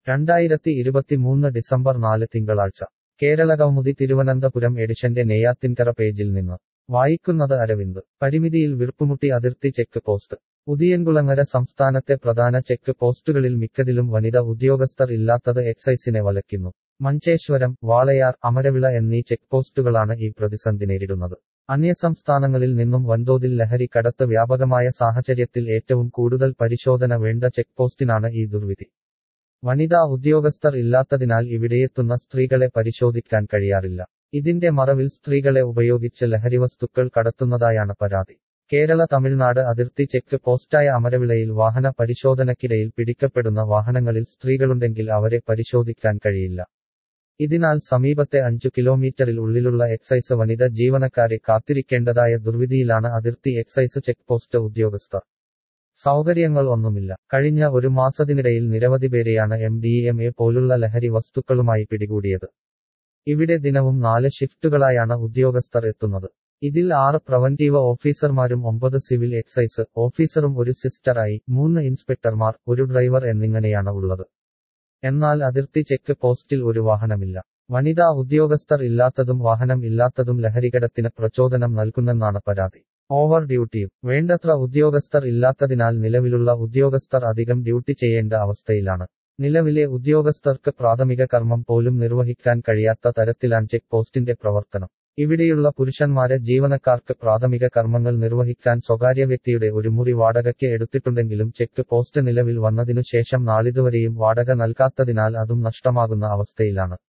രണ്ടായിരത്തി ഇരുപത്തിമൂന്ന് ഡിസംബർ നാല് തിങ്കളാഴ്ച കേരള കൗമുദി തിരുവനന്തപുരം എഡിഷന്റെ നെയ്യാത്തിൻകര പേജിൽ നിന്ന് വായിക്കുന്നത് അരവിന്ദ് പരിമിതിയിൽ വീർപ്പുമുട്ടി അതിർത്തി ചെക്ക് പോസ്റ്റ് ഉദിയൻകുളങ്ങര സംസ്ഥാനത്തെ പ്രധാന ചെക്ക് പോസ്റ്റുകളിൽ മിക്കതിലും വനിത ഉദ്യോഗസ്ഥർ ഇല്ലാത്തത് എക്സൈസിനെ വലയ്ക്കുന്നു മഞ്ചേശ്വരം വാളയാർ അമരവിള എന്നീ ചെക്ക് പോസ്റ്റുകളാണ് ഈ പ്രതിസന്ധി നേരിടുന്നത് അന്യസംസ്ഥാനങ്ങളിൽ നിന്നും വൻതോതിൽ ലഹരി കടത്ത് വ്യാപകമായ സാഹചര്യത്തിൽ ഏറ്റവും കൂടുതൽ പരിശോധന വേണ്ട ചെക്ക് പോസ്റ്റിനാണ് ഈ ദുർവിധി വനിതാ ഉദ്യോഗസ്ഥർ ഇല്ലാത്തതിനാൽ ഇവിടെയെത്തുന്ന സ്ത്രീകളെ പരിശോധിക്കാൻ കഴിയാറില്ല ഇതിന്റെ മറവിൽ സ്ത്രീകളെ ഉപയോഗിച്ച് ലഹരിവസ്തുക്കൾ കടത്തുന്നതായാണ് പരാതി കേരള തമിഴ്നാട് അതിർത്തി ചെക്ക് പോസ്റ്റായ അമരവിളയിൽ വാഹന പരിശോധനയ്ക്കിടയിൽ പിടിക്കപ്പെടുന്ന വാഹനങ്ങളിൽ സ്ത്രീകളുണ്ടെങ്കിൽ അവരെ പരിശോധിക്കാൻ കഴിയില്ല ഇതിനാൽ സമീപത്തെ അഞ്ചു കിലോമീറ്ററിൽ ഉള്ളിലുള്ള എക്സൈസ് വനിത ജീവനക്കാരെ കാത്തിരിക്കേണ്ടതായ ദുർവിധിയിലാണ് അതിർത്തി എക്സൈസ് ചെക്ക് പോസ്റ്റ് ഉദ്യോഗസ്ഥർ സൗകര്യങ്ങൾ ഒന്നുമില്ല കഴിഞ്ഞ ഒരു മാസത്തിനിടയിൽ നിരവധി പേരെയാണ് എം ഡി എം എ പോലുള്ള ലഹരി വസ്തുക്കളുമായി പിടികൂടിയത് ഇവിടെ ദിനവും നാല് ഷിഫ്റ്റുകളായാണ് ഉദ്യോഗസ്ഥർ എത്തുന്നത് ഇതിൽ ആറ് പ്രവന്റീവ് ഓഫീസർമാരും ഒമ്പത് സിവിൽ എക്സൈസ് ഓഫീസറും ഒരു സിസ്റ്ററായി മൂന്ന് ഇൻസ്പെക്ടർമാർ ഒരു ഡ്രൈവർ എന്നിങ്ങനെയാണ് ഉള്ളത് എന്നാൽ അതിർത്തി ചെക്ക് പോസ്റ്റിൽ ഒരു വാഹനമില്ല വനിതാ ഉദ്യോഗസ്ഥർ ഇല്ലാത്തതും വാഹനം ഇല്ലാത്തതും ലഹരികടത്തിന് പ്രചോദനം നൽകുന്നെന്നാണ് പരാതി ഓവർ ഡ്യൂട്ടിയും വേണ്ടത്ര ഉദ്യോഗസ്ഥർ ഇല്ലാത്തതിനാൽ നിലവിലുള്ള ഉദ്യോഗസ്ഥർ അധികം ഡ്യൂട്ടി ചെയ്യേണ്ട അവസ്ഥയിലാണ് നിലവിലെ ഉദ്യോഗസ്ഥർക്ക് പ്രാഥമിക കർമ്മം പോലും നിർവഹിക്കാൻ കഴിയാത്ത തരത്തിലാണ് ചെക്ക് പോസ്റ്റിന്റെ പ്രവർത്തനം ഇവിടെയുള്ള പുരുഷന്മാരെ ജീവനക്കാർക്ക് പ്രാഥമിക കർമ്മങ്ങൾ നിർവഹിക്കാൻ സ്വകാര്യ വ്യക്തിയുടെ ഒരു മുറി വാടകയ്ക്ക് എടുത്തിട്ടുണ്ടെങ്കിലും ചെക്ക് പോസ്റ്റ് നിലവിൽ വന്നതിനു ശേഷം നാളിതുവരെയും വാടക നൽകാത്തതിനാൽ അതും നഷ്ടമാകുന്ന അവസ്ഥയിലാണ്